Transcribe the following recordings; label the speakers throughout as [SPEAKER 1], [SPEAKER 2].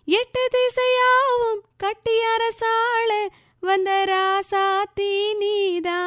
[SPEAKER 1] எட்டு திசையாவும் கட்டி அரசாள வந்த ராசாத்தி நீதா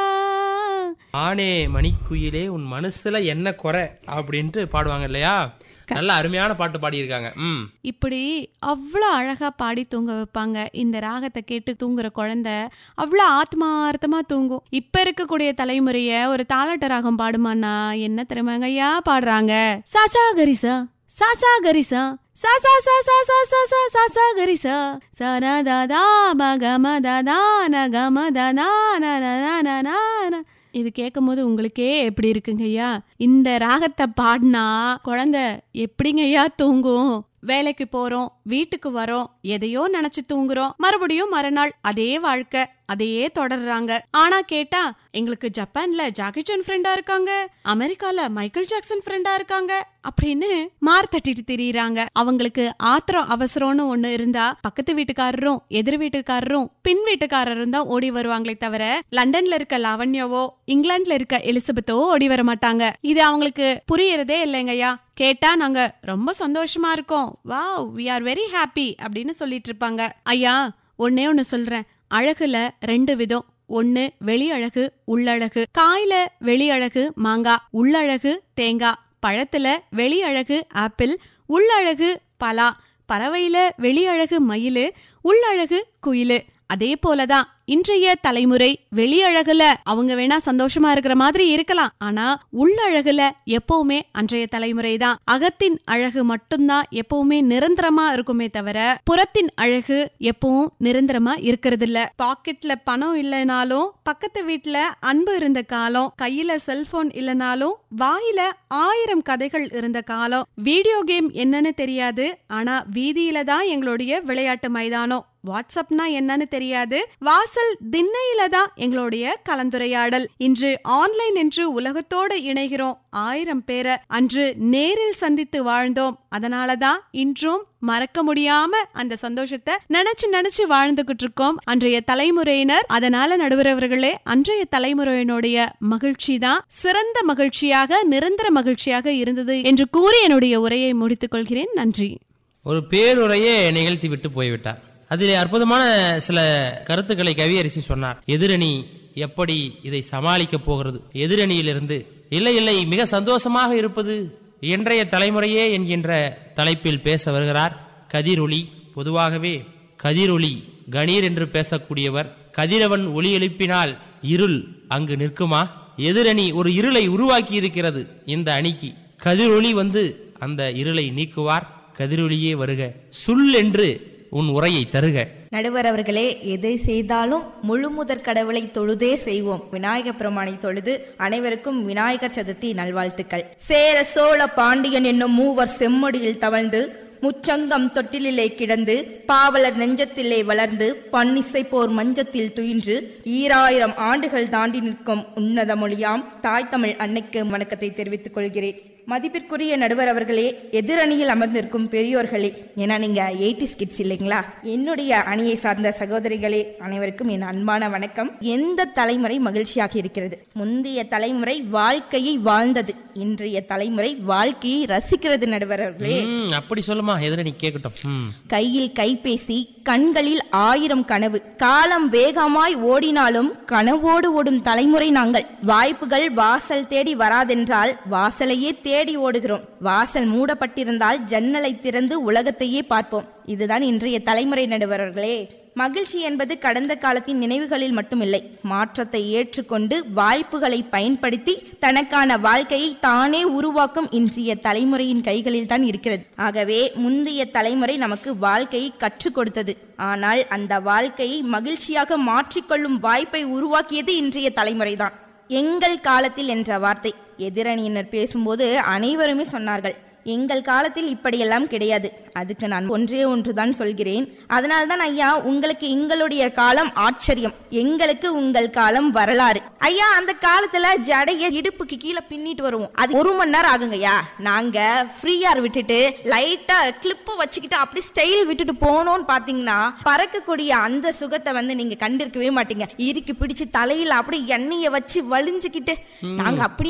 [SPEAKER 2] ஆனே மணிக்குயிலே உன் மனசுல என்ன குறை அப்படின்ட்டு பாடுவாங்க இல்லையா நல்ல அருமையான பாட்டு பாடியிருக்காங்க ம்
[SPEAKER 1] இப்படி அவ்வளோ அழகா பாடி தூங்க வைப்பாங்க இந்த ராகத்தை கேட்டு தூங்குற குழந்தை அவ்வளோ ஆத்மார்த்தமா தூங்கும் இப்ப இருக்கக்கூடிய தலைமுறைய ஒரு தாலாட்ட ராகம் பாடுமான்னா என்ன தெரியுமாங்க ஐயா பாடுறாங்க சாசா கரிசா சாசா கரிசா சா சா சா சா சா சா சா சா சா கரிசா சர தாதா மக மதா ந க மதா ந ந ந ந ந ந. இது கேட்கும் போது உங்களுக்கே எப்படி இருக்குங்க ஐயா இந்த ராகத்தை பாடினா குழந்தை எப்படிங்க ஐயா தூங்கும் வேலைக்கு போறோம் வீட்டுக்கு வரோம் எதையோ நினைச்சு தூங்குறோம் மறுபடியும் மறுநாள் அதே வாழ்க்கை அதையே தொடர்றாங்க ஆனா கேட்டா எங்களுக்கு ஜப்பான்ல ஜாக்கி சான் ஃப்ரெண்டா இருக்காங்க அமெரிக்கால மைக்கேல் ஜாக்சன் ஃப்ரெண்டா இருக்காங்க அப்படின்னு மார் தட்டிட்டு திரியுறாங்க அவங்களுக்கு ஆத்திரம் அவசரம்னு ஒண்ணு இருந்தா பக்கத்து வீட்டுக்காரரும் எதிர் வீட்டுக்காரரும் பின் வீட்டுக்காரரும் தான் ஓடி வருவாங்களே தவிர லண்டன்ல இருக்க லாவண்யாவோ இங்கிலாந்துல இருக்க எலிசபெத்தோ ஓடி வர மாட்டாங்க இது அவங்களுக்கு புரியறதே இல்லைங்கய்யா கேட்டா நாங்க ரொம்ப சந்தோஷமா இருக்கோம் wow we are very happy அப்படின்னு சொல்லிட்டு இருப்பாங்க ஐயா ஒன்னே ஒன்னு சொல்றேன் அழகுல ரெண்டு விதம் ஒன்னு வெளி அழகு உள்ளழகு காயில வெளி அழகு மாங்காய் உள்ளழகு தேங்காய் பழத்துல வெளி அழகு ஆப்பிள் உள்ளழகு பலா பறவையில வெளி அழகு மயிலு உள்ளழகு குயிலு அதே போலதான் இன்றைய தலைமுறை வெளியழகுல அவங்க வேணா சந்தோஷமா இருக்கிற மாதிரி இருக்கலாம் ஆனா உள்ளழகுல எப்பவுமே அன்றைய தலைமுறை தான் அகத்தின் அழகு மட்டும்தான் எப்பவுமே நிரந்தரமா இருக்குமே தவிர புறத்தின் அழகு எப்பவும் நிரந்தரமா இருக்கிறது இல்ல பாக்கெட்ல பணம் இல்லைனாலும் பக்கத்து வீட்ல அன்பு இருந்த காலம் கையில செல்போன் இல்லைனாலும் வாயில ஆயிரம் கதைகள் இருந்த காலம் வீடியோ கேம் என்னன்னு தெரியாது ஆனா வீதியில தான் எங்களுடைய விளையாட்டு மைதானம் வாட்ஸ்அப்னா என்னன்னு தெரியாது வாசல் திண்ணையில தான் எங்களுடைய கலந்துரையாடல் இன்று ஆன்லைன் என்று உலகத்தோடு இணைகிறோம் ஆயிரம் பேரை அன்று நேரில் சந்தித்து வாழ்ந்தோம் அதனால தான் இன்றும் மறக்க முடியாம அந்த சந்தோஷத்தை நினைச்சு நினைச்சு வாழ்ந்துகிட்டு இருக்கோம் அன்றைய தலைமுறையினர் அதனால நடுவரவர்களே அன்றைய தலைமுறையினுடைய மகிழ்ச்சி தான் சிறந்த மகிழ்ச்சியாக நிரந்தர மகிழ்ச்சியாக இருந்தது என்று கூறி என்னுடைய உரையை முடித்துக் கொள்கிறேன் நன்றி
[SPEAKER 2] ஒரு பேருரையே நிகழ்த்தி விட்டு போய்விட்டார் அதிலே அற்புதமான சில கருத்துக்களை கவியரசி சொன்னார் எதிரணி எப்படி இதை சமாளிக்க போகிறது எதிரணியிலிருந்து இல்லை இல்லை மிக சந்தோஷமாக இருப்பது இன்றைய தலைமுறையே என்கின்ற தலைப்பில் பேச வருகிறார் கதிரொளி பொதுவாகவே கதிரொளி கணீர் என்று பேசக்கூடியவர் கதிரவன் ஒளி எழுப்பினால் இருள் அங்கு நிற்குமா எதிரணி ஒரு இருளை உருவாக்கி இருக்கிறது இந்த அணிக்கு கதிரொளி வந்து அந்த இருளை நீக்குவார் கதிரொளியே வருக சுல் என்று உன் உரையை தருக
[SPEAKER 3] நடுவர் அவர்களே எதை செய்தாலும் முழு முதற் கடவுளை தொழுதே செய்வோம் விநாயக பெருமானை தொழுது அனைவருக்கும் விநாயகர் சதுர்த்தி நல்வாழ்த்துக்கள் சேர சோழ பாண்டியன் என்னும் மூவர் செம்மொடியில் தவழ்ந்து முச்சங்கம் தொட்டிலிலே கிடந்து பாவலர் நெஞ்சத்திலே வளர்ந்து பன்னிசை போர் மஞ்சத்தில் துயின்று ஈராயிரம் ஆண்டுகள் தாண்டி நிற்கும் உன்னத மொழியாம் தாய் தமிழ் அன்னைக்கு வணக்கத்தை தெரிவித்துக் கொள்கிறேன் மதிப்பிற்குரிய நடுவர் அவர்களே எதிரணியில் அமர்ந்திருக்கும் பெரியோர்களே ஏன்னா நீங்க எயிட்டி கிட்ஸ் இல்லைங்களா என்னுடைய அணியை சார்ந்த சகோதரிகளே அனைவருக்கும் என் அன்பான வணக்கம் எந்த தலைமுறை மகிழ்ச்சியாக இருக்கிறது முந்தைய தலைமுறை வாழ்க்கையை வாழ்ந்தது இன்றைய தலைமுறை வாழ்க்கையை ரசிக்கிறது நடுவர் அவர்களே
[SPEAKER 2] ம், அப்படி சொல்லுமா எதிரணி கேட்கட்டும் ம்.
[SPEAKER 3] கையில் கைபேசி கண்களில் ஆயிரம் கனவு காலம் வேகமாய் ஓடினாலும் கனவோடு ஓடும் தலைமுறை நாங்கள் வாய்ப்புகள் வாசல் தேடி வராதென்றால் வாசலையே தேடி ஓடுகிறோம் வாசல் மூடப்பட்டிருந்தால் ஜன்னலை திறந்து உலகத்தையே பார்ப்போம் இதுதான் இன்றைய தலைமுறை நடுவர்களே மகிழ்ச்சி என்பது கடந்த காலத்தின் நினைவுகளில் மட்டுமில்லை மாற்றத்தை ஏற்றுக்கொண்டு வாய்ப்புகளை பயன்படுத்தி தனக்கான வாழ்க்கையை தானே உருவாக்கும் இன்றைய தலைமுறையின் கைகளில் தான் இருக்கிறது ஆகவே முந்தைய தலைமுறை நமக்கு வாழ்க்கையை கற்றுக் கொடுத்தது ஆனால் அந்த வாழ்க்கையை மகிழ்ச்சியாக மாற்றிக்கொள்ளும் வாய்ப்பை உருவாக்கியது இன்றைய தலைமுறைதான் எங்கள் காலத்தில் என்ற வார்த்தை எதிரணியினர் பேசும்போது அனைவருமே சொன்னார்கள் எங்கள் காலத்தில் இப்படியெல்லாம் கிடையாது அதுக்கு நான் ஒன்றே ஒன்றுதான் சொல்கிறேன் அதனால்தான் ஐயா உங்களுக்கு எங்களுடைய காலம் ஆச்சரியம் எங்களுக்கு உங்கள் காலம் வரலாறு ஐயா அந்த காலத்துல ஜடைய இடுப்புக்கு கீழே பின்னிட்டு வருவோம் அது ஒரு மணி நேரம் ஆகுங்கய்யா நாங்க ஃப்ரீயார் விட்டுட்டு லைட்டா கிளிப்ப வச்சுக்கிட்டு அப்படி ஸ்டைல் விட்டுட்டு போனோம்னு பாத்தீங்கன்னா பறக்கக்கூடிய அந்த சுகத்தை வந்து நீங்க கண்டிருக்கவே மாட்டீங்க இறுக்கி பிடிச்சு தலையில அப்படி எண்ணெய வச்சு வலிஞ்சுக்கிட்டு நாங்க அப்படி